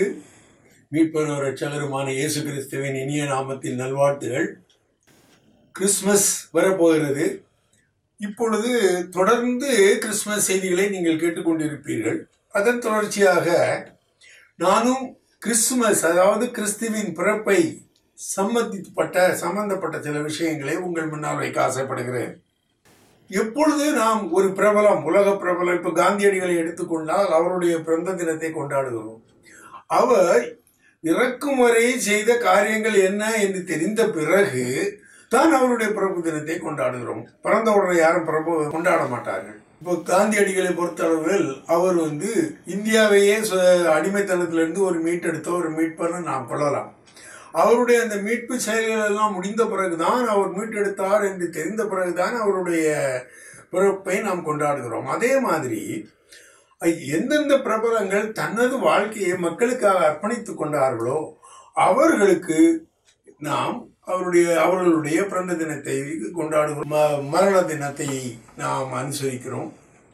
உங்களுக்கு மீட்பர் ரட்சகருமான இயேசு கிறிஸ்துவின் இனிய நாமத்தில் நல்வாழ்த்துகள் கிறிஸ்மஸ் வரப்போகிறது இப்பொழுது தொடர்ந்து கிறிஸ்மஸ் செய்திகளை நீங்கள் கேட்டுக்கொண்டிருப்பீர்கள் அதன் தொடர்ச்சியாக நானும் கிறிஸ்துமஸ் அதாவது கிறிஸ்துவின் பிறப்பை சம்பந்தப்பட்ட சம்பந்தப்பட்ட சில விஷயங்களை உங்கள் முன்னால் வைக்க ஆசைப்படுகிறேன் எப்பொழுது நாம் ஒரு பிரபலம் உலக பிரபலம் இப்ப காந்தியடிகளை எடுத்துக்கொண்டால் அவருடைய பிறந்த தினத்தை கொண்டாடுகிறோம் அவர் இறக்கும் வரை செய்த காரியங்கள் என்ன என்று தெரிந்த பிறகு தான் அவருடைய பிறப்பு தினத்தை கொண்டாடுகிறோம் பிறந்த உடனே யாரும் பிறப்பு கொண்டாட மாட்டார்கள் இப்போ காந்தியடிகளை பொறுத்தளவில் அவர் வந்து இந்தியாவையே சு- அடிமைத்தனத்திலிருந்து ஒரு மீட்டெடுத்த ஒரு மீட்பர்னு நாம் கொள்ளலாம் அவருடைய அந்த மீட்பு செயல்கள் எல்லாம் முடிந்த பிறகுதான் அவர் மீட்டெடுத்தார் என்று தெரிந்த பிறகுதான் அவருடைய பிறப்பை நாம் கொண்டாடுகிறோம் அதே மாதிரி அஹ், எந்தெந்த பிரபலங்கள் தனது வாழ்க்கையை மக்களுக்காக அர்ப்பணித்துக் கொண்டார்களோ அவர்களுக்கு நாம் அவருடைய அவர்களுடைய பிறந்த தினத்தை கொண்டாடுகிறோம் ம- மரண தினத்தை நாம் அனுசரிக்கிறோம்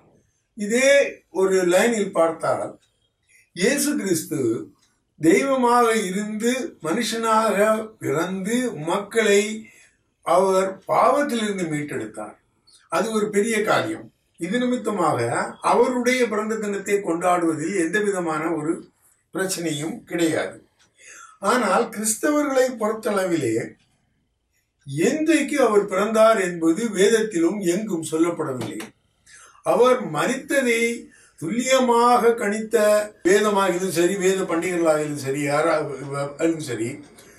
இதே ஒரு லைனில் பார்த்தால் இயேசு கிறிஸ்து தெய்வமாக இருந்து மனுஷனாக பிறந்து மக்களை அவர் பாவத்திலிருந்து மீட்டெடுத்தார் அது ஒரு பெரிய காரியம் இது நிமித்தமாக அவருடைய பிறந்த தினத்தை கொண்டாடுவதில் எந்த விதமான ஒரு பிரச்சனையும் கிடையாது ஆனால் கிறிஸ்தவர்களை பொறுத்தளவிலே என்றைக்கு அவர் பிறந்தார் என்பது வேதத்திலும் எங்கும் சொல்லப்படவில்லை அவர் மரித்ததை துல்லியமாக கணித்த வேதமாகிலும் சரி வேத பண்டிகைகளாகிலும் சரி யாராலும் சரி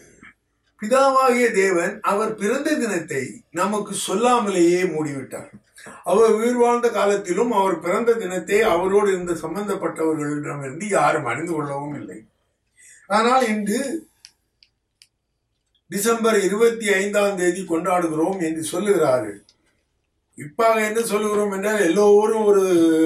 பிதாவாகிய தேவன் அவர் பிறந்த தினத்தை நமக்கு சொல்லாமலேயே மூடிவிட்டார் அவர் உயிர் வாழ்ந்த காலத்திலும் அவர் பிறந்த தினத்தை அவரோடு இருந்த சம்பந்தப்பட்டவர்களிடமிருந்து யாரும் அறிந்து கொள்ளவும் இல்லை ஆனால் இன்று டிசம்பர் இருபத்தி ஐந்தாம் தேதி கொண்டாடுகிறோம் என்று சொல்லுகிறார்கள் இப்பாக என்ன சொல்லுகிறோம் என்றால் எல்லோரும் ஒரு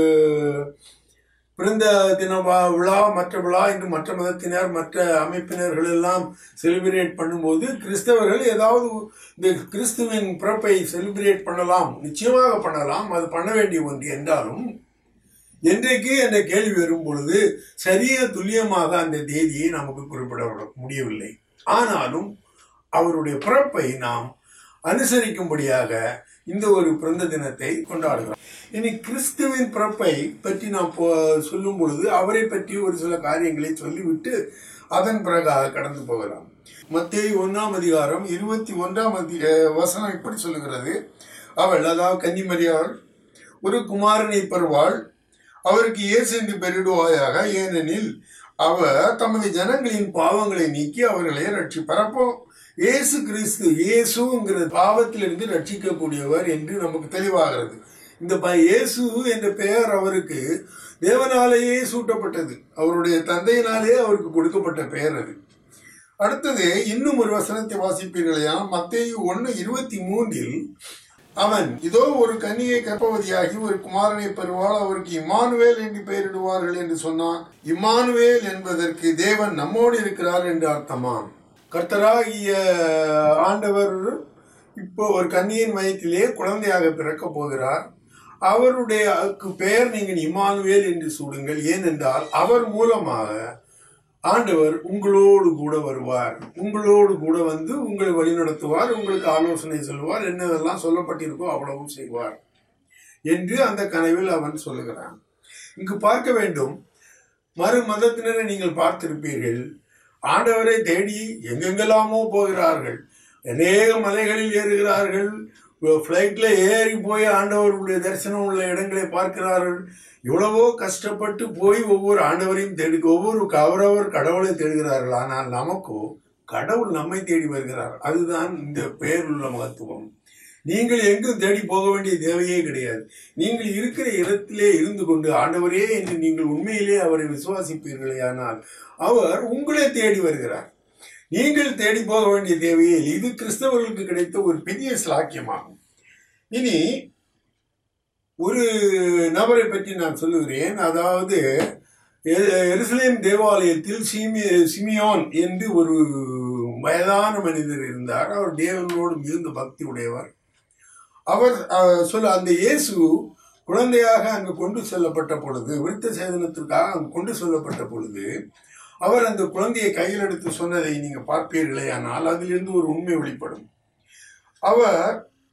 பிறந்த தின வா- விழா மற்ற விழா என்று மற்ற மதத்தினர் மற்ற அமைப்பினர்கள் எல்லாம் செலிப்ரேட் பண்ணும்போது கிறிஸ்தவர்கள் ஏதாவது இந்த கிறிஸ்துவின் பிறப்பை செலிப்ரேட் பண்ணலாம் நிச்சயமாக பண்ணலாம் அது பண்ண வேண்டிய ஒன்று என்றாலும் என்றைக்கு என்ற கேள்வி வரும் பொழுது சரிய துல்லியமாக அந்த தேதியை நமக்கு குறிப்பிட முடியவில்லை ஆனாலும் அவருடைய பிறப்பை நாம் அனுசரிக்கும்படியாக இந்த ஒரு பிறந்த தினத்தை கொண்டாடுகிறோம் இனி கிறிஸ்துவின் பிறப்பை பற்றி நாம் போ- சொல்லும் பொழுது அவரை பற்றி ஒரு சில காரியங்களை சொல்லிவிட்டு அதன் பிறகாக கடந்து போகலாம் மத்தேயு ஒன்றாம் அதிகாரம் இருபத்தி ஒன்றாம் அதி அஹ் வசனம் இப்படி சொல்லுகிறது அவள் அதாவது கன்னிமரியாள் ஒரு குமாரனை பெறுவாள் அவருக்கு இயேசு என்று பெயரிடுவாயாக ஏனெனில் அவர் தமது ஜனங்களின் பாவங்களை நீக்கி அவர்களை ரட்சிப்பார் அப்போ இயேசு கிறிஸ்து இயேசுங்கிற பாவத்திலிருந்து ரட்சிக்கக்கூடியவர் என்று நமக்கு தெளிவாகிறது இந்த ப- இயேசு என்ற பெயர் அவருக்கு தேவனாலேயே சூட்டப்பட்டது அவருடைய தந்தையினாலே அவருக்கு கொடுக்கப்பட்ட பெயர் அது அடுத்தது இன்னும் ஒரு வசனத்தை வாசிப்பீர்களையா மத்தேயு ஒன்று இருபத்தி மூன்றில் அவன் இதோ ஒரு கன்னியை கர்ப்பவதியாகி ஒரு குமாரனை பெறுவாள் அவருக்கு இம்மானுவேல் என்று பெயரிடுவார்கள் என்று சொன்னான் இம்மானுவேல் என்பதற்கு தேவன் நம்மோடு இருக்கிறார் என்று அர்த்தமாம் கர்த்தராகிய ஆண்டவர் இப்போ ஒரு கன்னியின் வயிற்றிலே குழந்தையாக பிறக்க போகிறார் அவருடைய அதுக்கு பெயர் நீங்கள் இம்மானுவேல் என்று சூடுங்கள் ஏனென்றால் அவர் மூலமாக ஆண்டவர் உங்களோடு கூட வருவார் உங்களோடு கூட வந்து உங்களை வழிநடத்துவார் உங்களுக்கு ஆலோசனை சொல்லுவார் என்னதெல்லாம் சொல்லப்பட்டிருக்கோ அவ்வளவும் செய்வார் என்று அந்த கனவில் அவன் சொல்லுகிறான் இங்கு பார்க்க வேண்டும் மறு மதத்தினரை நீங்கள் பார்த்திருப்பீர்கள் ஆண்டவரை தேடி எங்கெங்கெல்லாமோ போகிறார்கள் அநேக மலைகளில் ஏறுகிறார்கள் ஃப்ளைட்ல ஏறி போய் ஆண்டவருடைய தரிசனம் உள்ள இடங்களை பார்க்கிறார்கள் எவ்வளவோ கஷ்டப்பட்டு போய் ஒவ்வொரு ஆண்டவரையும் தேடி ஒவ்வொரு அவரவர் கடவுளை தேடுகிறார்கள் ஆனால் நமக்கோ கடவுள் நம்மை தேடி வருகிறார் அதுதான் இந்த பெயருள்ள மகத்துவம் நீங்கள் எங்கும் தேடி போக வேண்டிய தேவையே கிடையாது நீங்கள் இருக்கிற இடத்திலே இருந்து கொண்டு ஆண்டவரே என்று நீங்கள் உண்மையிலே அவரை விசுவாசிப்பீர்களே ஆனால் அவர் உங்களை தேடி வருகிறார் நீங்கள் தேடி போக வேண்டிய தேவையே இல்லை. இது கிறிஸ்தவர்களுக்கு கிடைத்த ஒரு பெரிய ஸ்லாக்கியமாகும் இனி ஒரு நபரை பற்றி நான் சொல்லுகிறேன் அதாவது எ- எருசலேம் தேவாலயத்தில் சிமி சிமியோன் என்று ஒரு வயதான மனிதர் இருந்தார் அவர் தேவனோடு மிகுந்த பக்தி உடையவர் அவர் அஹ், சொல்ல அந்த இயேசு குழந்தையாக அங்கு கொண்டு செல்லப்பட்ட பொழுது விருத்த சேதனத்திற்காக அங்கு கொண்டு செல்லப்பட்ட பொழுது அவர் அந்த குழந்தையை கையில் எடுத்து சொன்னதை நீங்க பார்ப்பீர்களே ஆனால் அதிலிருந்து ஒரு உண்மை வெளிப்படும் அவர்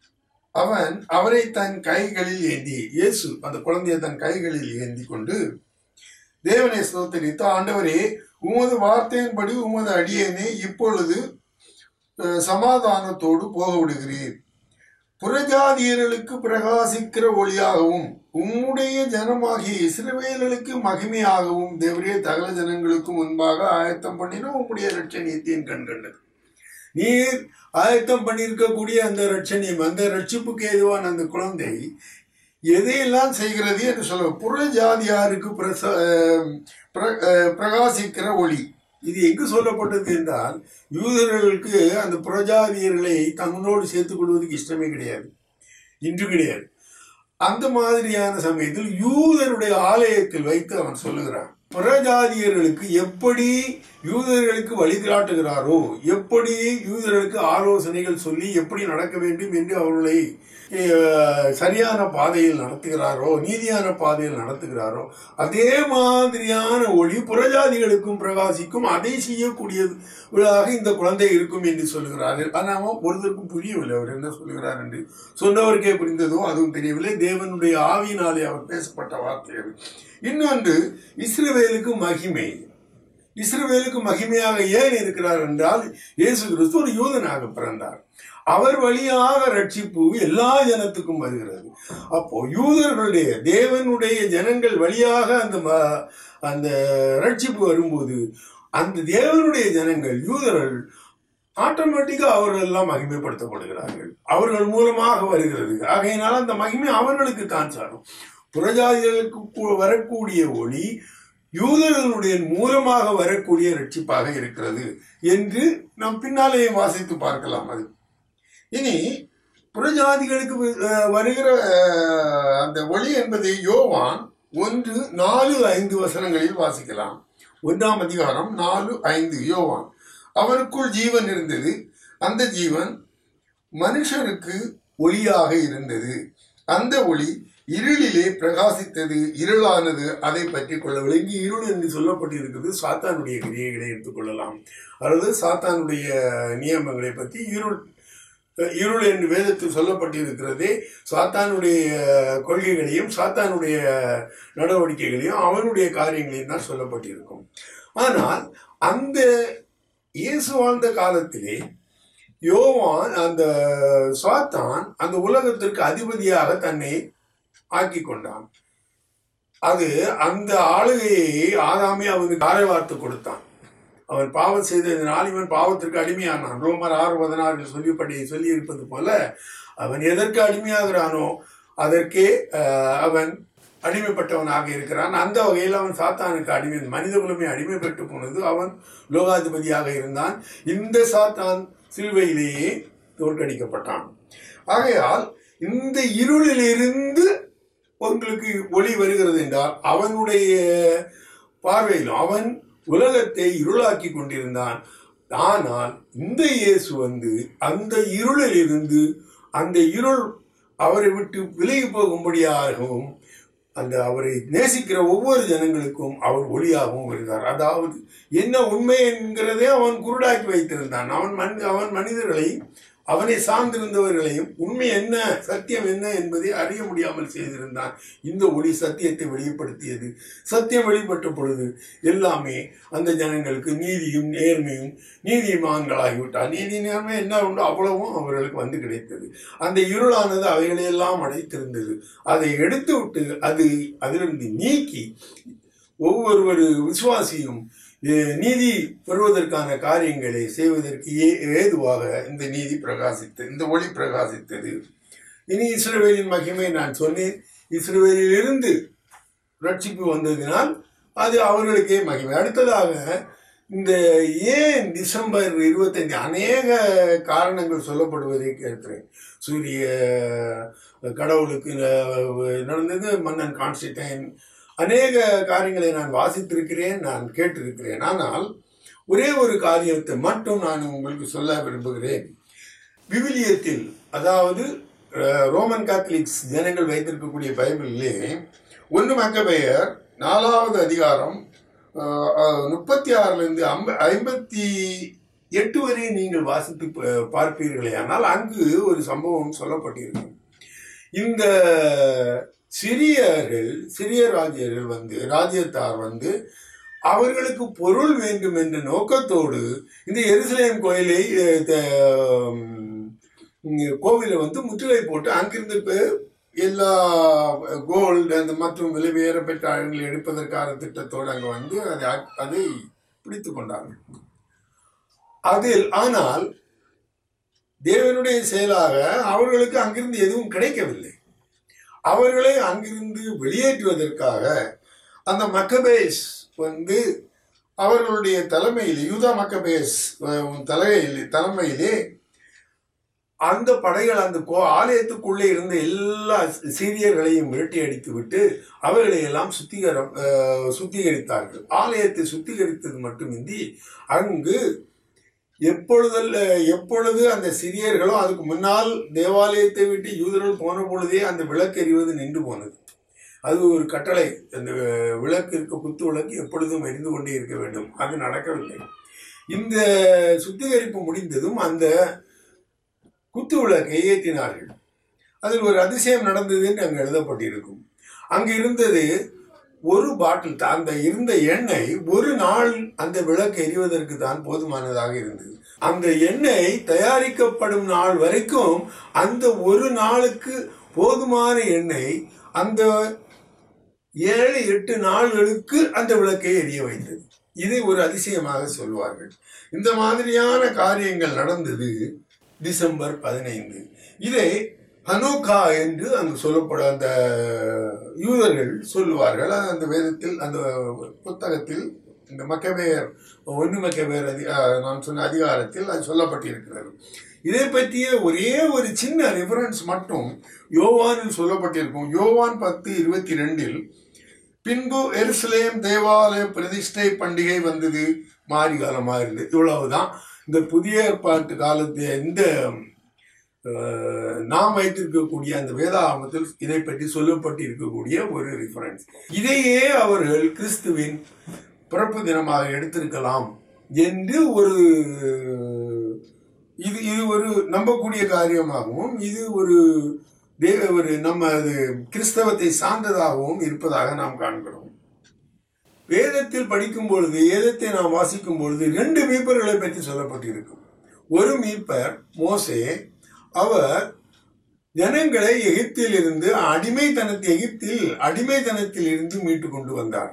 அவன் அவரை தன் கைகளில் ஏந்தி இயேசு அந்த குழந்தையை தன் கைகளில் ஏந்தி கொண்டு தேவனை ஸ்தோத்தரித்து ஆண்டவரே உமது வார்த்தையின்படி உமது அடியேனை இப்பொழுது அஹ், சமாதானத்தோடு போக விடுகிறீர் புறஜாதியர்களுக்கு பிரகாசிக்கிற ஒளியாகவும் உம்முடைய ஜனமாகிய இஸ்ரவேலர்களுக்கு மகிமையாகவும் தேவரே சகல ஜனங்களுக்கு முன்பாக ஆயத்தம் பண்ணின உம்முடைய ரட்சணியத்தின் கண் கண்டது நீர் ஆயத்தம் பண்ணியிருக்கக்கூடிய அந்த ரட்சணியம் அந்த ரட்சிப்புக்கு ஏதுவான அந்த குழந்தை எதையெல்லாம் செய்கிறது என்று சொல்ல புற ஜாதியாருக்கு பிரச அஹ் பிர- அஹ் பிரகாசிக்கிற ஒளி இது எங்கு சொல்லப்பட்டது என்றால் யூதர்களுக்கு அந்த புறஜாதியர்களை தங்களோடு சேர்த்துக் கொள்வதற்கு இஷ்டமே கிடையாது இன்று கிடையாது அந்த மாதிரியான சமயத்தில் யூதருடைய ஆலயத்தில் வைத்து அவன் சொல்லுகிறான் புறஜாதியர்களுக்கு எப்படி யூதர்களுக்கு வழிகாட்டுகிறாரோ எப்படி யூதர்களுக்கு ஆலோசனைகள் சொல்லி எப்படி நடக்க வேண்டும் என்று அவர்களை அஹ், சரியான பாதையில் நடத்துகிறாரோ நீதியான பாதையில் நடத்துகிறாரோ அதே மாதிரியான ஒளி புறஜாதிகளுக்கும் பிரகாசிக்கும் அதை செய்யக்கூடியதாக இந்த குழந்தை இருக்கும் என்று சொல்லுகிறார்கள் ஆனால் ஒருத்தருக்கும் புரியவில்லை அவர் என்ன சொல்லுகிறார் என்று சொன்னவருக்கே புரிந்ததோ அதுவும் தெரியவில்லை தேவனுடைய ஆவியினாலே அவர் பேசப்பட்ட வார்த்தை அது இன்னொன்று இஸ்ரவேலுக்கு மகிமை இஸ்ரவேலுக்கு மகிமையாக ஏன் இருக்கிறார் என்றால் இயேசு கிறிஸ்து ஒரு யூதனாக பிறந்தார் அவர் வழியாக ரட்சிப்பு எல்லா ஜனத்துக்கும் வருகிறது அப்போ யூதர்களுடைய தேவனுடைய ஜனங்கள் வழியாக அந்த ம- அந்த ரட்சிப்பு வரும்போது அந்த தேவனுடைய ஜனங்கள் யூதர்கள் ஆட்டோமேட்டிக்கா அவர்கள் எல்லாம் மகிமைப்படுத்தப்படுகிறார்கள் அவர்கள் மூலமாக வருகிறது ஆகையினால் அந்த மகிமை அவர்களுக்கு தான் சாரும் புறஜாதிகளுக்கு கு- வரக்கூடிய ஒளி யூதர்களுடைய மூலமாக வரக்கூடிய ரட்சிப்பாக இருக்கிறது என்று நாம் பின்னாலே வாசித்து பார்க்கலாம் அது இனி புறஜாதிகளுக்கு அஹ், வருகிற அஹ், அந்த ஒளி என்பதை யோவான் ஒன்று நாலு ஐந்து வசனங்களில் வாசிக்கலாம் ஒன்றாம் அதிகாரம் நாலு ஐந்து யோவான் அவனுக்குள் ஜீவன் இருந்தது அந்த ஜீவன் மனுஷருக்கு ஒளியாக இருந்தது அந்த ஒளி இருளிலே பிரகாசித்தது இருளானது அதை பற்றி கொள்ளவில்லை இங்கு இருள் என்று சொல்லப்பட்டிருக்கிறது சாத்தானுடைய கிரியைகளை எடுத்துக்கொள்ளலாம் அதாவது சாத்தானுடைய நியமங்களை பற்றி இருள் இருள் என்று வேதத்தில் சொல்லப்பட்டிருக்கிறதே சாத்தானுடைய கொள்கைகளையும் சாத்தானுடைய நடவடிக்கைகளையும் அவனுடைய காரியங்களையும் தான் சொல்லப்பட்டிருக்கும் ஆனால் அந்த இயேசு வாழ்ந்த காலத்திலே யோவான் அந்த சாத்தான் அந்த உலகத்திற்கு அதிபதியாக தன்னை ஆக்கி கொண்டான் அது அந்த ஆளுகையை ஆதாமே அவனுக்கு ஆரை வார்த்து கொடுத்தான் அவன் பாவம் செய்ததினால் இவன் பாவத்திற்கு அடிமையானான் ரோமர் ஆறு பதினாறில் சொல்லிப்படி சொல்லி இருப்பது போல அவன் எதற்கு அடிமையாகிறானோ அதற்கே அஹ், அவன் அடிமைப்பட்டவனாக இருக்கிறான் அந்த வகையில் அவன் சாத்தானுக்கு அடிமை மனித குலமே அடிமைப்பட்டு போனது அவன் லோகாதிபதியாக இருந்தான் இந்த சாத்தான் சிலுவையிலேயே தோற்கடிக்கப்பட்டான் ஆகையால் இந்த இருளிலிருந்து உங்களுக்கு ஒளி வருகிறது என்றால் அவனுடைய பார்வையில் அவன் உலகத்தை இருளாக்கி கொண்டிருந்தான் ஆனால் இந்த இயேசு வந்து அந்த இருளில் இருந்து அந்த இருள் அவரை விட்டு விலகி போகும்படியாகவும் அந்த அவரை நேசிக்கிற ஒவ்வொரு ஜனங்களுக்கும் அவர் ஒளியாகவும் இருந்தார் அதாவது என்ன உண்மை என்கிறதே அவன் குருடாக்கி வைத்திருந்தான் அவன் மன் அவன் மனிதர்களை அவனை சார்ந்திருந்தவர்களையும் உண்மை என்ன சத்தியம் என்ன என்பதை அறிய முடியாமல் செய்திருந்தான் இந்த ஒளி சத்தியத்தை வெளிப்படுத்தியது சத்தியம் வெளிப்பட்ட பொழுது எல்லாமே அந்த ஜனங்களுக்கு நீதியும் நேர்மையும் நீதிமான்களாகிவிட்டார் நீதி நேர்மை என்ன உண்டோ அவ்வளவும் அவர்களுக்கு வந்து கிடைத்தது அந்த இருளானது அவைகளையெல்லாம் அடைத்திருந்தது அதை எடுத்து விட்டு அது அதிலிருந்து நீக்கி ஒவ்வொரு விசுவாசியும் அஹ், நீதி பெறுவதற்கான காரியங்களை செய்வதற்கு ஏ- ஏதுவாக இந்த நீதி பிரகாசித்தது இந்த ஒளி பிரகாசித்தது இனி இஸ்ரவேலின் மகிமை நான் சொன்னேன் இஸ்ரவேலிலிருந்து ரட்சிப்பு வந்ததினால் அது அவர்களுக்கே மகிமை அடுத்ததாக இந்த ஏன் டிசம்பர் இருபத்தைந்து அநேக காரணங்கள் சொல்லப்படுவதை கேட்கிறேன் சூரிய கடவுளுக்கு அஹ், நடந்தது மன்னன் கான்ஸ்டன்டைன் அநேக காரியங்களை நான் வாசித்திருக்கிறேன் நான் கேட்டிருக்கிறேன் ஆனால் ஒரே ஒரு காரியத்தை மட்டும் நான் உங்களுக்கு சொல்ல விரும்புகிறேன் விவிலியத்தில் அதாவது அஹ், ரோமன் காத்தலிக்ஸ் ஜனங்கள் வைத்திருக்கக்கூடிய பைபிளிலே ஒன்று மக்கபெயர் நாலாவது அதிகாரம் அஹ், அஹ், முப்பத்தி ஆறுல இருந்து ஐம்ப ஐம்பத்தி எட்டு வரை நீங்கள் வாசித்து ப- பார்ப்பீர்களே ஆனால் அங்கு ஒரு சம்பவம் சொல்லப்பட்டிருக்கும் இந்த சிறியர்கள் சிறிய ராஜ்யர்கள் வந்து ராஜ்யத்தார் வந்து அவர்களுக்கு பொருள் வேண்டும் என்ற நோக்கத்தோடு இந்த எருசலேம் கோயிலை அஹ், த- உம், இங்க கோவிலை வந்து முற்றுகை போட்டு அங்கிருந்து பே- எல்லா கோல்டு அந்த மற்றும் விலை உயரப்பெற்ற ஆயுதங்களை எடுப்பதற்கான திட்டத்தோடு அங்க வந்து அதை அ- அதை பிடித்து கொண்டார்கள் அதில் ஆனால் தேவனுடைய செயலாக அவர்களுக்கு அங்கிருந்து எதுவும் கிடைக்கவில்லை அவர்களை அங்கிருந்து வெளியேற்றுவதற்காக அந்த மக்கபேஸ் வந்து அவர்களுடைய தலைமையில் யூதா மக்கபேஸ் அஹ், தலையில் தலைமையிலே அந்த படைகள் அந்த கோ ஆலயத்துக்குள்ளே இருந்த எல்லா சீரியர்களையும் விரட்டி அடித்து விட்டு அவர்களை எல்லாம் சுத்திகரம் அஹ், சுத்திகரித்தார்கள் ஆலயத்தை சுத்திகரித்தது மட்டுமின்றி அங்கு எப்பொழுதல்ல எப்பொழுது அந்த சிறியர்களோ அதுக்கு முன்னால் தேவாலயத்தை விட்டு யூதர்கள் போன பொழுதே அந்த விளக்கு எரிவது நின்று போனது அது ஒரு கட்டளை அந்த விளக்கு இருக்க குத்து விளக்கு எப்பொழுதும் எரிந்து கொண்டே இருக்க வேண்டும் அது நடக்கவில்லை இந்த சுத்திகரிப்பு முடிந்ததும் அந்த குத்து விளக்கை ஏற்றினார்கள் அதில் ஒரு அதிசயம் நடந்தது என்று அங்கு எழுதப்பட்டிருக்கும் அங்கு இருந்தது ஒரு பாட்டில் தான் அந்த இருந்த எண்ணெய் ஒரு நாள் அந்த விளக்கு எரிவதற்கு தான் போதுமானதாக இருந்தது அந்த எண்ணெய் தயாரிக்கப்படும் நாள் வரைக்கும் அந்த ஒரு நாளுக்கு போதுமான எண்ணெய் அந்த ஏழு எட்டு நாள்களுக்கு அந்த விளக்கை எரிய வைத்தது இதை ஒரு அதிசயமாக சொல்வார்கள் இந்த மாதிரியான காரியங்கள் நடந்தது டிசம்பர் பதினைந்து இதை ஹனோகா என்று அங்கு சொல்லப்பட அந்த யூதர்கள் சொல்லுவார்கள் அது அந்த வேதத்தில் அந்த புத்தகத்தில் இந்த மக்கபேயர் ஒன்று மக்கபேயர் அதி அஹ், நான் சொன்ன அதிகாரத்தில் அது சொல்லப்பட்டிருக்கிறது இதை பற்றிய ஒரே ஒரு சின்ன ரெஃபரன்ஸ் மட்டும் யோவானில் சொல்லப்பட்டிருக்கும் யோவான் பத்து இருபத்தி ரெண்டில் பின்பு எருசலேம் தேவாலய பிரதிஷ்டை பண்டிகை வந்தது மாறி காலமா இருந்தது இவ்வளவுதான் இந்த புதிய ஏற்பாட்டு காலத்து இந்த அஹ், நாம் வைத்திருக்கக்கூடிய அந்த வேதாகமத்தில் இதை பற்றி சொல்லப்பட்டு இருக்கக்கூடிய ஒரு ரிஃபரன்ஸ் இதையே அவர்கள் கிறிஸ்துவின் பிறப்பு தினமாக எடுத்திருக்கலாம் என்று ஒரு இது இது ஒரு நம்பக்கூடிய காரியமாகவும் இது ஒரு தேவ ஒரு நம்ம அது கிறிஸ்தவத்தை சார்ந்ததாகவும் இருப்பதாக நாம் காண்கிறோம் வேதத்தில் படிக்கும் பொழுது வேதத்தை நாம் வாசிக்கும் பொழுது ரெண்டு மீட்பர்களை பற்றி சொல்லப்பட்டிருக்கும் ஒரு மீட்பர் மோசே அவர் ஜனங்களை எகிப்தில் இருந்து அடிமைத்தனத்தை எகிப்தில் அடிமைத்தனத்தில் இருந்து மீட்டு கொண்டு வந்தார்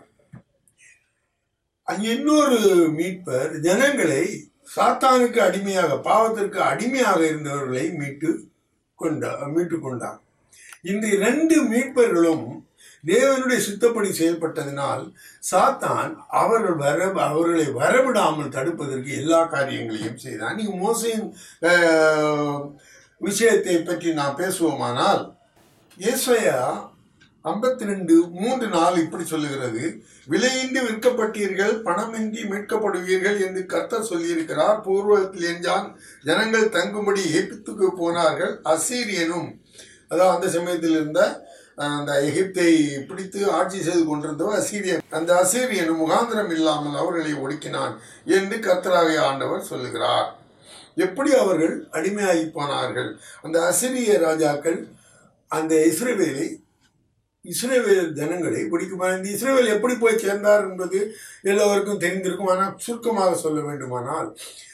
அங்கே இன்னொரு மீட்பர் ஜனங்களை சாத்தானுக்கு அடிமையாக பாவத்திற்கு அடிமையாக இருந்தவர்களை மீட்டு கொண்டா மீட்டு கொண்டார் இந்த இரண்டு மீட்பர்களும் தேவனுடைய சுத்தப்படி செயல்பட்டதினால் சாத்தான் அவர்கள் வர அவர்களை வரவிடாமல் தடுப்பதற்கு எல்லா காரியங்களையும் செய்தான் நீங்க மோசையின் அஹ், விஷயத்தை பற்றி நாம் பேசுவோமானால் ஏசையா ஐம்பத்தி ரெண்டு மூன்று நாள் இப்படி சொல்லுகிறது விலையின்றி விற்கப்பட்டீர்கள் பணமின்றி மீட்கப்படுவீர்கள் என்று கர்த்தர் சொல்லியிருக்கிறார் பூர்வத்தில் என்றான் ஜனங்கள் தங்கும்படி எகிப்துக்கு போனார்கள் அசீரியனும் அதாவது அந்த சமயத்தில் இருந்த அஹ், அந்த எகிப்தை பிடித்து ஆட்சி செய்து கொண்டிருந்தவர் அசீரியன் அந்த அசீரியனும் முகாந்திரம் இல்லாமல் அவர்களை ஒடுக்கினான் என்று கர்த்தராகிய ஆண்டவர் சொல்லுகிறார் எப்படி அவர்கள் அடிமையாகி போனார்கள் அந்த அசிரிய ராஜாக்கள் அந்த இஸ்ரேவேலை இஸ்ரேவேல் ஜனங்களை பிடிக்குமா இந்த இஸ்ரேவேல் எப்படி போய் சேர்ந்தார் என்பது எல்லோருக்கும் தெரிந்திருக்கும் ஆனால் சுருக்கமாக சொல்ல வேண்டுமானால்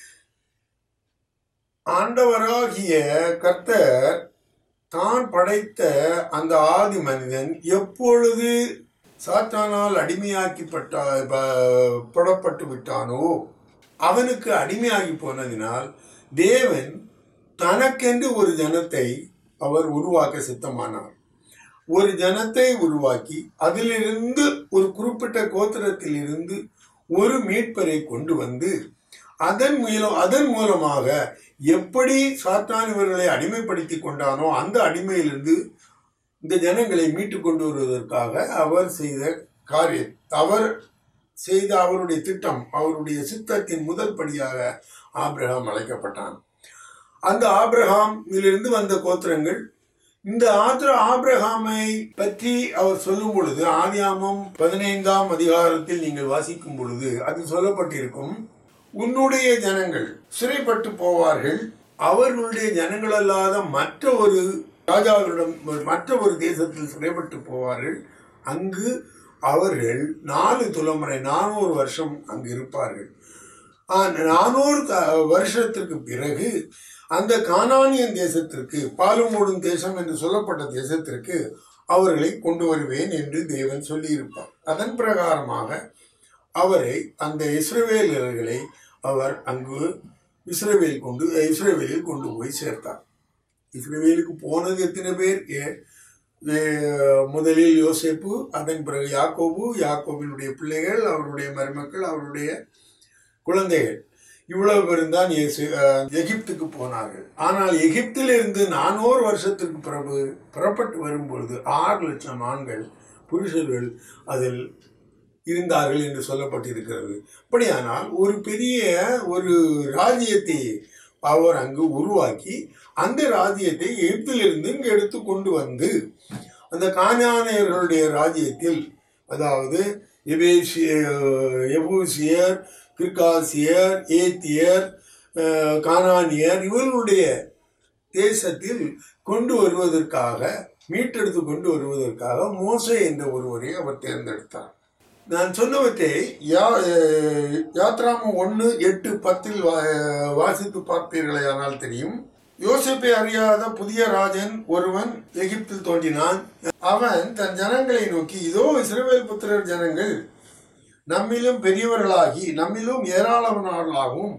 ஆண்டவராகிய கர்த்தர் தான் படைத்த அந்த ஆதி மனிதன் எப்பொழுது சாத்தானால் அடிமையாக்கப்பட்ட ப- படப்பட்டு விட்டானோ அவனுக்கு அடிமையாகி போனதினால் தேவன் தனக்கென்று ஒரு ஜனத்தை அவர் உருவாக்க சித்தமானார் ஒரு ஜனத்தை உருவாக்கி அதிலிருந்து ஒரு குறிப்பிட்ட கோத்திரத்தில் இருந்து ஒரு மீட்பரை கொண்டு வந்து அதன் மூலம் அதன் மூலமாக எப்படி சாத்தான் இவர்களை அடிமைப்படுத்தி கொண்டானோ அந்த அடிமையிலிருந்து இந்த ஜனங்களை மீட்டு கொண்டு வருவதற்காக அவர் செய்த காரியம் அவர் செய்த அவருடைய திட்டம் அவருடைய சித்தத்தின் முதல் படியாக ஆபிரகாம் அழைக்கப்பட்டான் அந்த ஆபிரகாமிலிருந்து வந்த கோத்திரங்கள் இந்த ஆத்திர ஆபிரகாமை பற்றி அவர் சொல்லும் பொழுது ஆதியாமம் பதினைந்தாம் அதிகாரத்தில் நீங்கள் வாசிக்கும் பொழுது அது சொல்லப்பட்டிருக்கும் உன்னுடைய ஜனங்கள் சிறைப்பட்டு போவார்கள் அவர்களுடைய ஜனங்கள் அல்லாத மற்ற ஒரு ராஜாவிடம் மற்ற ஒரு தேசத்தில் சிறைப்பட்டு போவார்கள் அங்கு அவர்கள் நாலு தலைமுறை நானூறு வருஷம் அங்கு இருப்பார்கள் நானூறு வருஷத்திற்கு பிறகு அந்த கானானியன் தேசத்திற்கு பாலுமூடும் தேசம் என்று சொல்லப்பட்ட தேசத்திற்கு அவர்களை கொண்டு வருவேன் என்று தேவன் சொல்லியிருப்பார் அதன் பிரகாரமாக அவரை அந்த இஸ்ரவேலர்களை அவர் அங்கு இஸ்ரவேல் கொண்டு இஸ்ரவேலில் கொண்டு போய் சேர்த்தார் இஸ்ரவேலுக்கு போனது எத்தனை பேர் முதலில் யோசேப்பு அதன் பிறகு யாக்கோபு யாக்கோபினுடைய பிள்ளைகள் அவருடைய மருமக்கள் அவருடைய குழந்தைகள் இவ்வளவு பேரும் தான் எகிப்துக்கு போனார்கள் ஆனால் எகிப்தில் இருந்து நானூறு வருஷத்திற்கு பிறகு புறப்பட்டு வரும்பொழுது ஆறு லட்சம் ஆண்கள் புருஷர்கள் அதில் இருந்தார்கள் என்று சொல்லப்பட்டிருக்கிறது அப்படியானால் ஒரு பெரிய ஒரு ராஜ்யத்தை அவர் அங்கு உருவாக்கி அந்த ராஜ்யத்தை எகிப்திலிருந்து இங்கு எடுத்து கொண்டு வந்து அந்த காஞானியர்களுடைய ராஜ்யத்தில் அதாவது எபூசியர் கிர்காசியர் ஏத்தியர் கானானியர் இவர்களுடைய தேசத்தில் கொண்டு வருவதற்காக மீட்டெடுத்து கொண்டு வருவதற்காக மோசே என்ற ஒருவரை அவர் தேர்ந்தெடுத்தார் நான் சொன்னவற்றை யா யாத்ராமம் ஒன்று எட்டு பத்தில் வாசித்து பார்ப்பீர்களே ஆனால் தெரியும் யோசிப்பை அறியாத புதிய ராஜன் ஒருவன் எகிப்தில் தோன்றினான் அவன் தன் ஜனங்களை நோக்கி இதோ இஸ்ரவேல் புத்திரர் ஜனங்கள் நம்மிலும் பெரியவர்களாகி நம்மிலும் ஏராளமானவர்களாகவும்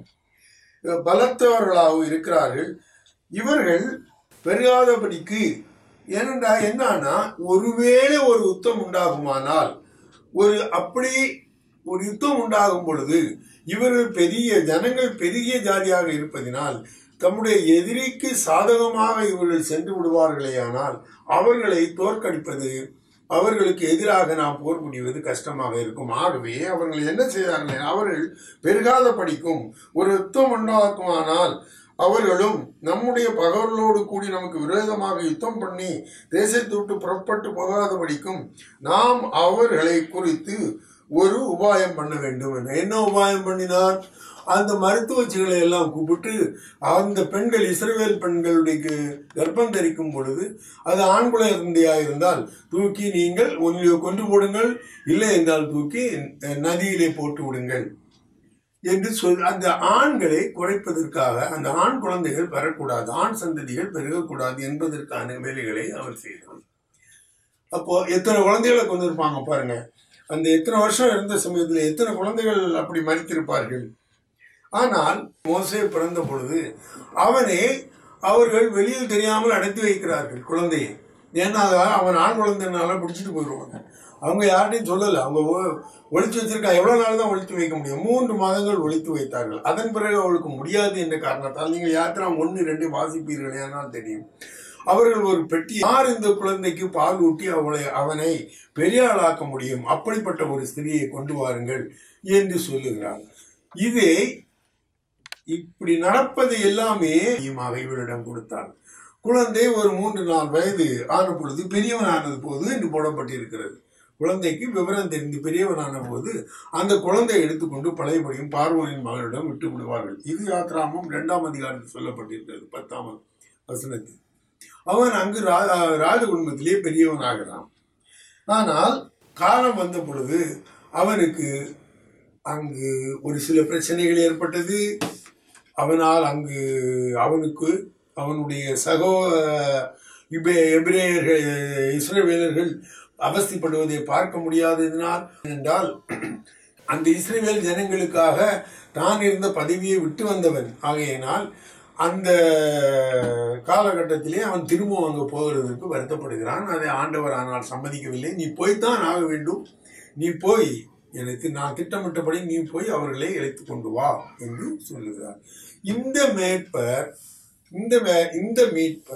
பலத்தவர்களாகவும் இருக்கிறார்கள் இவர்கள் பெருகாதபடிக்கு ஏனென்றா என்னன்னா ஒருவேளை ஒரு யுத்தம் உண்டாகுமானால் ஒரு அப்படி ஒரு யுத்தம் உண்டாகும் பொழுது இவர்கள் பெரிய ஜனங்கள் பெரிய ஜாதியாக இருப்பதினால் தம்முடைய எதிரிக்கு சாதகமாக இவர்கள் சென்று விடுவார்களேயானால் அவர்களை தோற்கடிப்பது அவர்களுக்கு எதிராக நாம் போர் புரிவது கஷ்டமாக இருக்கும் ஆகவே அவர்கள் என்ன செய்தார்கள் அவர்கள் பெருகாத படிக்கும் ஒரு யுத்தம் உண்டாக்குமானால் அவர்களும் நம்முடைய பகவர்களோடு கூடி நமக்கு விரோதமாக யுத்தம் பண்ணி தேசத்தை விட்டு புறப்பட்டு போகாதபடிக்கும் நாம் அவர்களை குறித்து ஒரு உபாயம் பண்ண வேண்டும் என்று என்ன உபாயம் பண்ணினார் அந்த மருத்துவச்சிகளை எல்லாம் கூப்பிட்டு அந்த பெண்கள் இஸ்ரேல் பெண்களுடைய கர்ப்பம் தரிக்கும் பொழுது அது ஆண் குழந்தையாக இருந்தால் தூக்கி நீங்கள் ஒன்றியோ கொண்டு போடுங்கள் இல்லை என்றால் தூக்கி நதியிலே போட்டு விடுங்கள் என்று சொல் அந்த ஆண்களை குறைப்பதற்காக அந்த ஆண் குழந்தைகள் பெறக்கூடாது ஆண் சந்ததிகள் பெருகக்கூடாது என்பதற்கான வேலைகளை அவர் செய்தார் அப்போ எத்தனை குழந்தைகளை கொண்டு இருப்பாங்க பாருங்க அந்த எத்தனை வருஷம் இருந்த சமயத்தில் எத்தனை குழந்தைகள் அப்படி மறித்திருப்பார்கள் ஆனால் மோசே பிறந்த பொழுது அவனை அவர்கள் வெளியில் தெரியாமல் அடைத்து வைக்கிறார்கள் குழந்தையை ஏன்னா அவன் ஆண் குழந்தைனால பிடிச்சிட்டு போயிடுவாங்க அவங்க யார்ட்டையும் சொல்லலை அவங்க ஒழித்து வச்சிருக்கா எவ்வளவு நாள் தான் ஒழித்து வைக்க முடியும் மூன்று மாதங்கள் ஒழித்து வைத்தார்கள் அதன் பிறகு அவளுக்கு முடியாது என்ற காரணத்தால் நீங்கள் யாத்திரா ஒன்று ரெண்டு வாசிப்பீர்கள் ஏனால் தெரியும் அவர்கள் ஒரு பெட்டி யார் இந்த குழந்தைக்கு பால் ஊட்டி அவளை அவனை பெரிய ஆளாக்க முடியும் அப்படிப்பட்ட ஒரு ஸ்திரியை கொண்டு வாருங்கள் என்று சொல்லுகிறார் இது இப்படி நடப்பது எல்லாமே இவரிடம் கொடுத்தார் குழந்தை ஒரு மூன்று நாள் வயது ஆன பொழுது பெரியவன் ஆனது போது என்று போடப்பட்டிருக்கிறது குழந்தைக்கு விவரம் தெரிந்து பெரியவனான போது அந்த குழந்தையை எடுத்துக்கொண்டு பழையபடியும் பார்வனின் மகளிடம் விட்டு விடுவார்கள் இது யாத்ராமம் இரண்டாம் அதிகாரத்தில் சொல்லப்பட்டிருக்கிறது பத்தாம் வசனத்தில் அவன் அங்கு ராஜ குடும்பத்திலே பெரியவன் ஆகிறான் ஆனால் காலம் வந்த பொழுது அவனுக்கு அங்கு ஒரு சில பிரச்சனைகள் ஏற்பட்டது அவனால் அங்கு அவனுக்கு அவனுடைய சகோ எபிரேயர்கள் இஸ்ரேவேலர்கள் அவஸ்திப்படுவதை பார்க்க முடியாததினால் என்றால் அந்த இஸ்ரேவேல் ஜனங்களுக்காக தான் இருந்த பதவியை விட்டு வந்தவன் ஆகையினால் அந்த காலகட்டத்திலே அவன் திரும்பவும் அங்கே போகிறதுக்கு வருத்தப்படுகிறான் அதை ஆண்டவர் ஆனால் சம்மதிக்கவில்லை நீ போய்த்தான் ஆக வேண்டும் நீ போய் எனக்கு நான் திட்டமிட்டபடி நீ போய் அவர்களை அழைத்து கொண்டு வா என்று சொல்லுகிறார் இந்த மேற்பர் இந்த இந்த மீட்பர்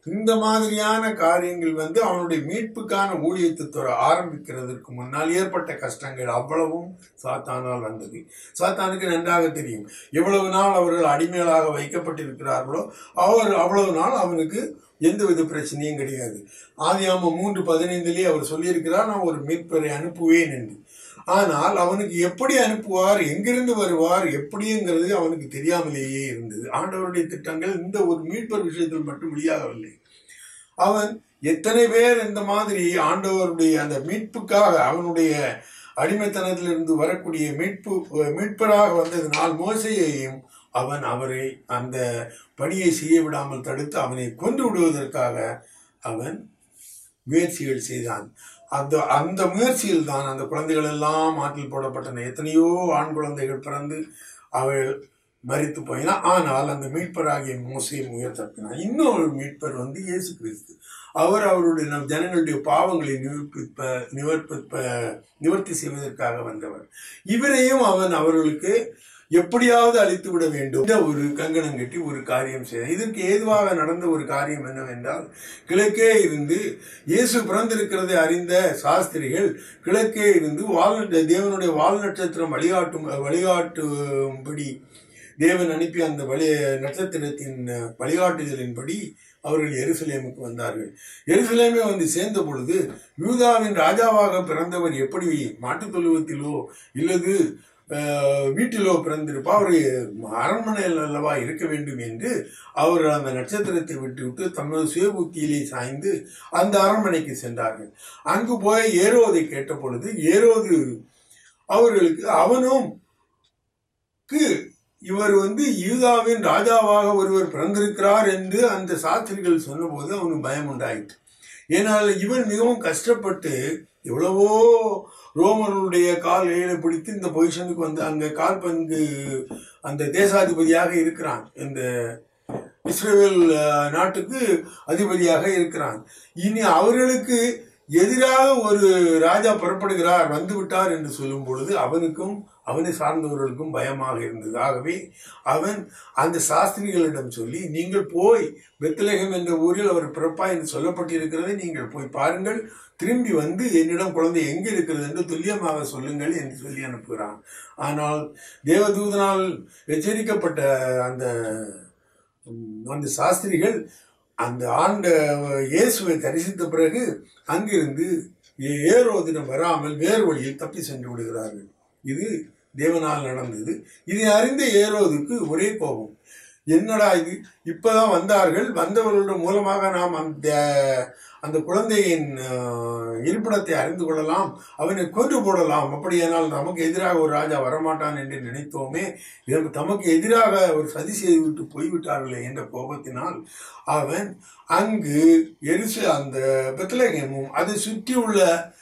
இந்த மாதிரியான காரியங்கள் வந்து அவனுடைய மீட்புக்கான ஊழியத்தை துற ஆரம்பிக்கிறதற்கு முன்னால் ஏற்பட்ட கஷ்டங்கள் அவ்வளவும் சாத்தானால் வந்தது சாத்தானுக்கு நன்றாக தெரியும் எவ்வளவு நாள் அவர்கள் அடிமைகளாக வைக்கப்பட்டிருக்கிறார்களோ அவர் அவ்வளவு நாள் அவனுக்கு எந்தவித பிரச்சனையும் கிடையாது ஆதியாம மூன்று பதினைந்திலே அவர் சொல்லியிருக்கிறார் நான் ஒரு மீட்பரை அனுப்புவேன் என்று ஆனால் அவனுக்கு எப்படி அனுப்புவார் எங்கிருந்து வருவார் எப்படிங்கிறது அவனுக்கு தெரியாமலேயே இருந்தது ஆண்டவருடைய திட்டங்கள் இந்த ஒரு மீட்பர் விஷயத்தில் மட்டும் வெளியாகவில்லை அவன் எத்தனை பேர் இந்த மாதிரி ஆண்டவருடைய அந்த மீட்புக்காக அவனுடைய அடிமைத்தனத்திலிருந்து வரக்கூடிய மீட்பு மீட்பராக வந்ததினால் மோசையையும் அவன் அவரை அந்த பணியை செய்ய விடாமல் தடுத்து அவனை கொன்று விடுவதற்காக அவன் முயற்சிகள் செய்தான் அந்த அந்த முயற்சியில் தான் அந்த குழந்தைகள் எல்லாம் ஆற்றில் போடப்பட்டன எத்தனையோ ஆண் குழந்தைகள் பிறந்து அவள் மறித்து போயினா ஆனால் அந்த மீட்பராகிய மோசையை உயர் தப்பினார் இன்னொரு மீட்பர் வந்து இயேசு கிறிஸ்து அவர் அவருடைய நம் ஜனங்களுடைய பாவங்களை நிவர்ப்பிப்ப நிவர்ப்பிப்ப நிவர்த்தி செய்வதற்காக வந்தவர் இவரையும் அவன் அவர்களுக்கு எப்படியாவது அழித்து விட வேண்டும் இந்த ஒரு கங்கணம் கட்டி ஒரு காரியம் செய்தார் இதற்கு ஏதுவாக நடந்த ஒரு காரியம் என்னவென்றால் கிழக்கே இருந்து இயேசு பிறந்திருக்கிறதை அறிந்த சாஸ்திரிகள் கிழக்கே இருந்து வால் தேவனுடைய வால் நட்சத்திரம் வழிகாட்டும் வழிகாட்டும்படி தேவன் அனுப்பி அந்த வழி நட்சத்திரத்தின் வழிகாட்டுதலின்படி அவர்கள் எருசலேமுக்கு வந்தார்கள் எருசலேமே வந்து சேர்ந்த பொழுது யூதாவின் ராஜாவாக பிறந்தவர் எப்படி மாட்டுத் தொழுவத்திலோ இல்லது அஹ், வீட்டிலோ பிறந்திருப்பா அவர் அரண்மனையில் அல்லவா இருக்க வேண்டும் என்று அவர் அந்த நட்சத்திரத்தை விட்டுவிட்டு தமது சுயபுத்தியிலே சாய்ந்து அந்த அரண்மனைக்கு சென்றார்கள் அங்கு போய் ஏரோதை கேட்ட பொழுது ஏரோது அவர்களுக்கு அவனும் க்கு இவர் வந்து யூதாவின் ராஜாவாக ஒருவர் பிறந்திருக்கிறார் என்று அந்த சாஸ்திரிகள் சொன்னபோது அவனுக்கு பயம் உண்டாயிற்று ஏனால் இவன் மிகவும் கஷ்டப்பட்டு எவ்வளவோ ரோமர்களுடைய கால் கையில பிடித்து இந்த பொசிஷனுக்கு வந்து அங்க கால்பந்து அந்த தேசாதிபதியாக இருக்கிறான் இந்த இஸ்ரேல் அஹ், நாட்டுக்கு அதிபதியாக இருக்கிறான் இனி அவர்களுக்கு எதிராக ஒரு ராஜா புறப்படுகிறார் வந்து விட்டார் என்று சொல்லும் பொழுது அவனுக்கும் அவனை சார்ந்தவர்களுக்கும் பயமாக இருந்தது ஆகவே அவன் அந்த சாஸ்திரிகளிடம் சொல்லி நீங்கள் போய் பெத்லகம் என்ற ஊரில் அவர் பிறப்பா என்று சொல்லப்பட்டிருக்கிறதை நீங்கள் போய் பாருங்கள் திரும்பி வந்து என்னிடம் குழந்தை எங்கே இருக்கிறது என்று துல்லியமாக சொல்லுங்கள் என்று சொல்லி அனுப்புகிறான் ஆனால் தேவதூதனால் எச்சரிக்கப்பட்ட அந்த உம், அந்த சாஸ்திரிகள் அந்த ஆண்ட இயேசுவை தரிசித்த பிறகு அங்கிருந்து ஏ- ஏரோதினம் வராமல் வேறு வழியில் தப்பி சென்று விடுகிறார்கள் இது தேவனால் நடந்தது இதை அறிந்த ஏரோதுக்கு ஒரே கோபம் என்னடா இது இப்பதான் வந்தார்கள் வந்தவர்களோட மூலமாக நாம் அந்த அந்த குழந்தையின் ஆஹ், இருப்பிடத்தை அறிந்து கொள்ளலாம் அவனை கொன்று போடலாம் அப்படியானால் நமக்கு எதிராக ஒரு ராஜா வரமாட்டான் என்று நினைத்தோமே இதற்கு தமக்கு எதிராக ஒரு சதி செய்து விட்டு போய்விட்டார்களே என்ற கோபத்தினால் அவன் அங்கு எரிசு அந்த பெத்லகேமும் அதை சுற்றியுள்ள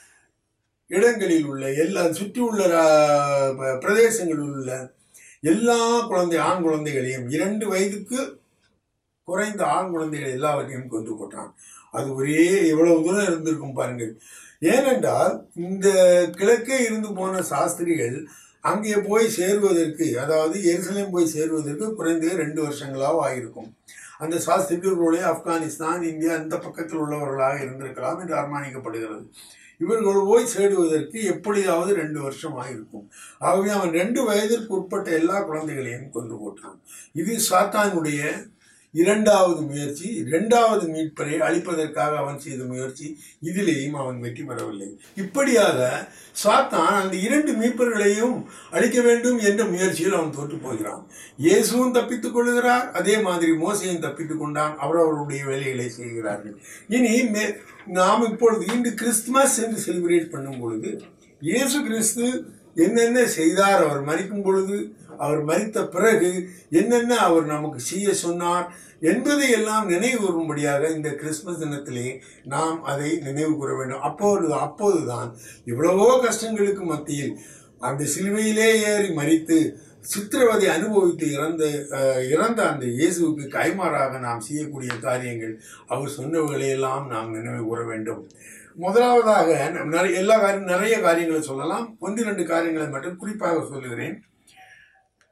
இடங்களில் உள்ள எல்லா சுற்றியுள்ள ரா- ப- பிரதேசங்களில் உள்ள எல்லா குழந்தை ஆண் குழந்தைகளையும் இரண்டு வயதுக்கு குறைந்த ஆண் குழந்தைகள் எல்லாவற்றையும் கொண்டு போட்டான் அது ஒரே எவ்வளவு தூரம் இருந்திருக்கும் பாருங்கள் ஏனென்றால் இந்த கிழக்கே இருந்து போன சாஸ்திரிகள் அங்கே போய் சேருவதற்கு அதாவது எருசலேம் போய் சேருவதற்கு குறைந்தது ரெண்டு வருஷங்களாக ஆகியிருக்கும் அந்த சாஸ்திரிகளுடைய ஆப்கானிஸ்தான் இந்தியா இந்த பக்கத்தில் உள்ளவர்களாக இருந்திருக்கலாம் என்று அனுமானிக்கப்படுகிறது இவர்கள் போய் சேடுவதற்கு எப்படியாவது ரெண்டு வருஷம் ஆகிருக்கும் ஆகவே அவன் ரெண்டு வயதிற்கு உட்பட்ட எல்லா குழந்தைகளையும் கொண்டு போட்டான் இது சாத்தானுடைய இரண்டாவது முயற்சி இரண்டாவது மீட்பரை அழிப்பதற்காக அவன் செய்த முயற்சி இதிலேயும் அவன் வெற்றி பெறவில்லை இப்படியாக சாத்தான் அந்த இரண்டு மீட்பர்களையும் அழிக்க வேண்டும் என்ற முயற்சியில் அவன் தோற்று போகிறான் இயேசுவும் தப்பித்துக் கொள்கிறார் அதே மாதிரி மோசையும் தப்பித்துக் கொண்டான் அவரவருடைய வேலைகளை செய்கிறார்கள் இனி மே- நாம் இப்பொழுது இன்று கிறிஸ்துமஸ் என்று செலிப்ரேட் பண்ணும் பொழுது இயேசு கிறிஸ்து என்னென்ன செய்தார் அவர் மறிக்கும் பொழுது அவர் மறித்த பிறகு என்னென்ன அவர் நமக்கு செய்ய சொன்னார் என்பதை எல்லாம் நினைவு கூறும்படியாக இந்த கிறிஸ்துமஸ் தினத்திலே நாம் அதை நினைவு கூற வேண்டும் அப்போது அப்போதுதான் இவ்வளவோ கஷ்டங்களுக்கு மத்தியில் அந்த சிலுவையிலே ஏறி மறித்து சித்திரவதை அனுபவித்து இறந்த அஹ், இறந்த அந்த இயேசுவுக்கு கைமாறாக நாம் செய்யக்கூடிய காரியங்கள் அவர் சொன்னவர்களையெல்லாம் நாம் நினைவு கூற வேண்டும் முதலாவதாக நம் நிறைய எல்லா காரியம் நிறைய காரியங்களை சொல்லலாம் ஒன்று ரெண்டு காரியங்களை மட்டும் குறிப்பாக சொல்லுகிறேன்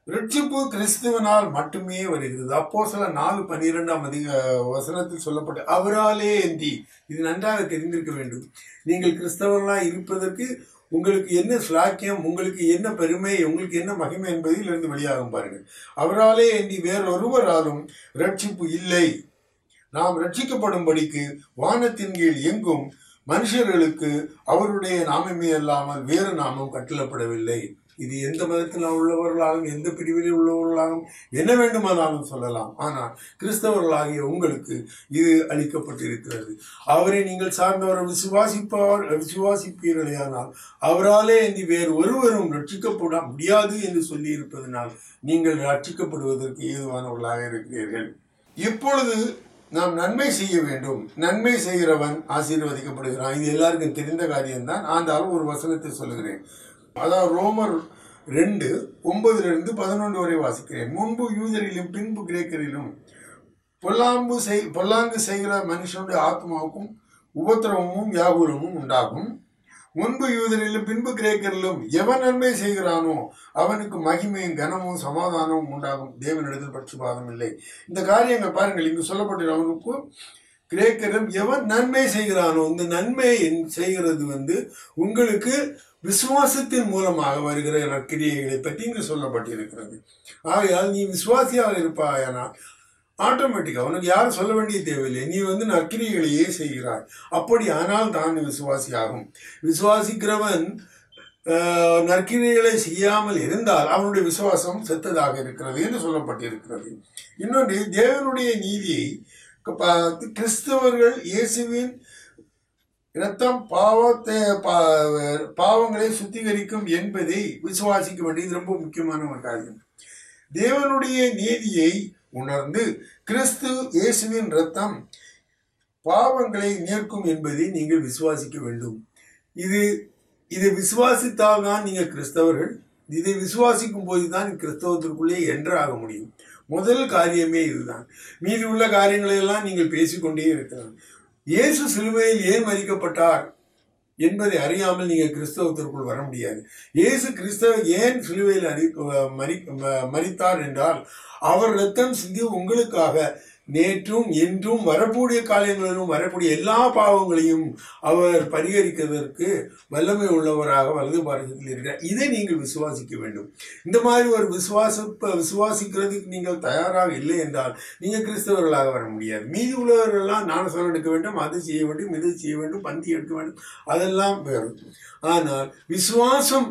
ரட்சிப்பு கிறிஸ்துவனால் மட்டுமே வருகிறது அப்போ சில நாலு பன்னிரெண்டாம் அதிக வசனத்தில் சொல்லப்பட்ட அவராலே ஏந்தி இது நன்றாக தெரிந்திருக்க வேண்டும் நீங்கள் கிறிஸ்தவர்களாக இருப்பதற்கு உங்களுக்கு என்ன ஸ்லாக்கியம் உங்களுக்கு என்ன பெருமை உங்களுக்கு என்ன மகிமை என்பதில் இருந்து வெளியாகும் பாருங்கள் அவராலே ஏந்தி வேறொருவராலும் ரட்சிப்பு இல்லை நாம் ரட்சிக்கப்படும்படிக்கு வானத்தின் கீழ் எங்கும் மனுஷர்களுக்கு அவருடைய நாமமே அல்லாமல் வேறு நாமம் கட்டளப்படவில்லை இது எந்த மதத்தில் உள்ளவர்களாகவும் எந்த பிரிவில் உள்ளவர்களாகவும் என்ன வேண்டுமானாலும் சொல்லலாம் ஆனால் கிறிஸ்தவர்களாகிய உங்களுக்கு இது அளிக்கப்பட்டிருக்கிறது அவரை நீங்கள் சார்ந்தவரை விசுவாசிப்பார் விசுவாசிப்பீர்களேயானால் அவராலே இனி வேறு ஒருவரும் ரட்சிக்கப்பட முடியாது என்று சொல்லி இருப்பதனால் நீங்கள் ரட்சிக்கப்படுவதற்கு ஏதுவானவர்களாக இருக்கிறீர்கள் இப்பொழுது நாம் நன்மை செய்ய வேண்டும் நன்மை செய்கிறவன் ஆசீர்வதிக்கப்படுகிறான் இது எல்லாருக்கும் தெரிந்த காரியம்தான் ஆண்டாலும் ஒரு வசனத்தை சொல்லுகிறேன் அதாவது ரோமர் ரெண்டு ஒன்பதுல இருந்து பதினொன்று வரை வாசிக்கிறேன் முன்பு யூதரிலும் பின்பு கிரேக்கரிலும் பொல்லாம்பு செய் பொல்லாங்கு செய்கிற மனுஷனுடைய ஆத்மாவுக்கும் உபத்திரவமும் வியாகுலமும் உண்டாகும் முன்பு யூதரிலும் பின்பு கிரேக்கரிலும் எவன் நன்மை செய்கிறானோ அவனுக்கு மகிமையும் கனமும் சமாதானமும் உண்டாகும் தேவனிடத்தில் பட்சபாதம் இல்லை இந்த காரியங்கள் பாருங்கள் இங்கு சொல்லப்பட்ட அவனுக்கு கிரேக்கரும் எவன் நன்மை செய்கிறானோ இந்த நன்மை செய்கிறது வந்து உங்களுக்கு விசுவாசத்தின் மூலமாக வருகிற நற்கிரியைகளை பற்றி இங்கு சொல்லப்பட்டிருக்கிறது ஆகையால் நீ விசுவாசியாக இருப்பாயானால் ஆட்டோமேட்டிக்கா உனக்கு யாரும் சொல்ல வேண்டிய தேவையில்லை நீ வந்து நற்கிரிகளையே செய்கிறாய் அப்படி ஆனால் தான் விசுவாசி ஆகும் விசுவாசிக்கிறவன் நற்கிரிகளை செய்யாமல் இருந்தால் அவனுடைய விசுவாசம் செத்ததாக இருக்கிறது என்று சொல்லப்பட்டிருக்கிறது இன்னொன்று தேவனுடைய நீதியை கிறிஸ்தவர்கள் இயேசுவின் இரத்தம் பாவத்தை பாவங்களை சுத்திகரிக்கும் என்பதை விசுவாசிக்க வேண்டியது ரொம்ப முக்கியமான ஒரு காரியம் தேவனுடைய நீதியை உணர்ந்து கிறிஸ்து இயேசுவின் ரத்தம் பாவங்களை நீர்க்கும் என்பதை நீங்கள் விசுவாசிக்க வேண்டும் இது இதை விசுவாசித்தால் தான் நீங்கள் கிறிஸ்தவர்கள் இதை விசுவாசிக்கும் போது தான் கிறிஸ்தவத்திற்குள்ளே என்றாக முடியும் முதல் காரியமே இதுதான் மீதி உள்ள காரியங்களை எல்லாம் நீங்கள் பேசிக்கொண்டே இருக்கலாம் இயேசு சிலுவையில் ஏன் மறிக்கப்பட்டார் என்பதை அறியாமல் நீங்கள் கிறிஸ்தவத்திற்குள் வர முடியாது இயேசு கிறிஸ்தவ ஏன் சிலுவையில் அறி மறி மறித்தார் என்றால் அவர் ரத்தம் சிந்தி உங்களுக்காக நேற்றும் இன்றும் வரக்கூடிய காலங்களிலும் வரக்கூடிய எல்லா பாவங்களையும் அவர் பரிகரிக்கிறதற்கு வல்லமை உள்ளவராக வலது பாரதத்தில் இருக்கிறார் இதை நீங்கள் விசுவாசிக்க வேண்டும் இந்த மாதிரி ஒரு விசுவாச விசுவாசிக்கிறதுக்கு நீங்கள் தயாராக இல்லை என்றால் நீங்கள் கிறிஸ்தவர்களாக வர முடியாது மீதி உள்ளவர்கள்லாம் ஞானசனம் எடுக்க வேண்டும் அது செய்ய வேண்டும் இது செய்ய வேண்டும் பந்தி எடுக்க வேண்டும் அதெல்லாம் வேறு ஆனால் விசுவாசம்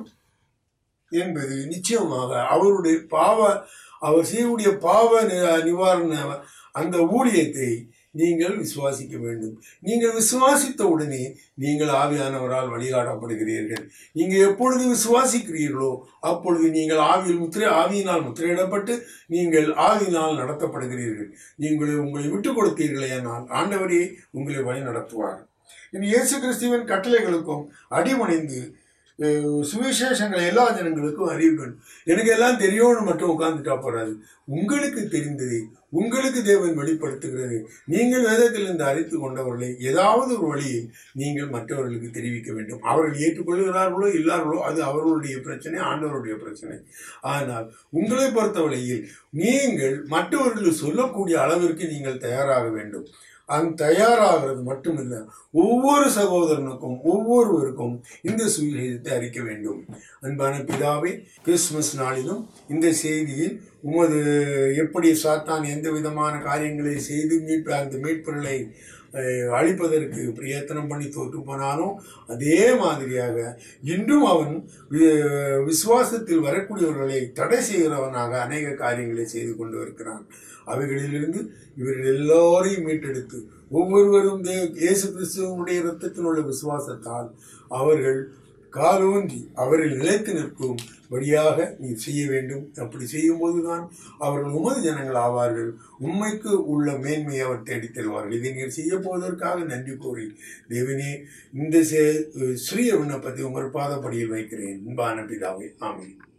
என்பது நிச்சயமாக அவருடைய பாவ அவர் செய்யக்கூடிய பாவ நிவாரண அந்த ஊழியத்தை நீங்கள் விசுவாசிக்க வேண்டும் நீங்கள் விசுவாசித்த உடனே நீங்கள் ஆவியானவரால் வழிகாட்டப்படுகிறீர்கள் நீங்கள் எப்பொழுது விசுவாசிக்கிறீர்களோ அப்பொழுது நீங்கள் ஆவியில் முத்திரை ஆவியினால் முத்திரையிடப்பட்டு நீங்கள் ஆவியினால் நடத்தப்படுகிறீர்கள் நீங்கள் உங்களை விட்டுக் கொடுத்தீர்களே ஆனால் ஆண்டவரே உங்களை வழி நடத்துவார் இனி இயேசு கிறிஸ்துவின் கட்டளைகளுக்கும் அடிமணிந்து சுவிசேஷங்களை எல்லா ஜனங்களுக்கும் அறிவுகள் எனக்கு எல்லாம் தெரியும்னு மட்டும் உட்கார்ந்துட்டா போறாது உங்களுக்கு தெரிந்ததை உங்களுக்கு தேவன் வெளிப்படுத்துகிறது நீங்கள் வேதத்திலிருந்து அறித்து கொண்டவர்களை ஏதாவது ஒரு வழியை நீங்கள் மற்றவர்களுக்கு தெரிவிக்க வேண்டும் அவர்கள் ஏற்றுக்கொள்கிறார்களோ இல்லார்களோ அது அவர்களுடைய பிரச்சனை ஆண்டவருடைய பிரச்சனை ஆனால் உங்களை பொறுத்தவரையில் நீங்கள் மற்றவர்களுக்கு சொல்லக்கூடிய அளவிற்கு நீங்கள் தயாராக வேண்டும் அது தயாராகிறது மட்டுமில்லை ஒவ்வொரு சகோதரனுக்கும் ஒவ்வொருவருக்கும் இந்த சுவிசேஷத்தை அறிக்க வேண்டும் அன்பான பிதாவே கிறிஸ்துமஸ் நாளிலும் இந்த செய்தியில் உமது எப்படி சாத்தான் எந்த விதமான காரியங்களை செய்து மீட்பு அந்த மீட்பொருளை அழிப்பதற்கு பிரயத்தனம் பண்ணி தோற்று போனானோ அதே மாதிரியாக இன்றும் அவன் விசுவாசத்தில் வரக்கூடியவர்களை தடை செய்கிறவனாக அநேக காரியங்களை செய்து கொண்டு இருக்கிறான் அவைகளிலிருந்து இவர்கள் எல்லோரையும் மீட்டெடுத்து ஒவ்வொருவரும் இயேசு கிறிஸ்துவனுடைய இரத்தத்தில் உள்ள விசுவாசத்தால் அவர்கள் காலூன்றி அவரில் நிலைத்து நிற்கும் வழியாக நீ செய்ய வேண்டும் அப்படி செய்யும் போதுதான் அவர்கள் உமது ஜனங்கள் ஆவார்கள் உண்மைக்கு உள்ள மேன்மையை அவர் தேடித் தருவார்கள் இதை நீர் செய்ய போவதற்காக நன்றி கூறி தேவனே இந்த சிறிய விண்ணப்பத்தை உங்கள் பாதப்படியில் வைக்கிறேன் அன்பான பிதாவே ஆமீன்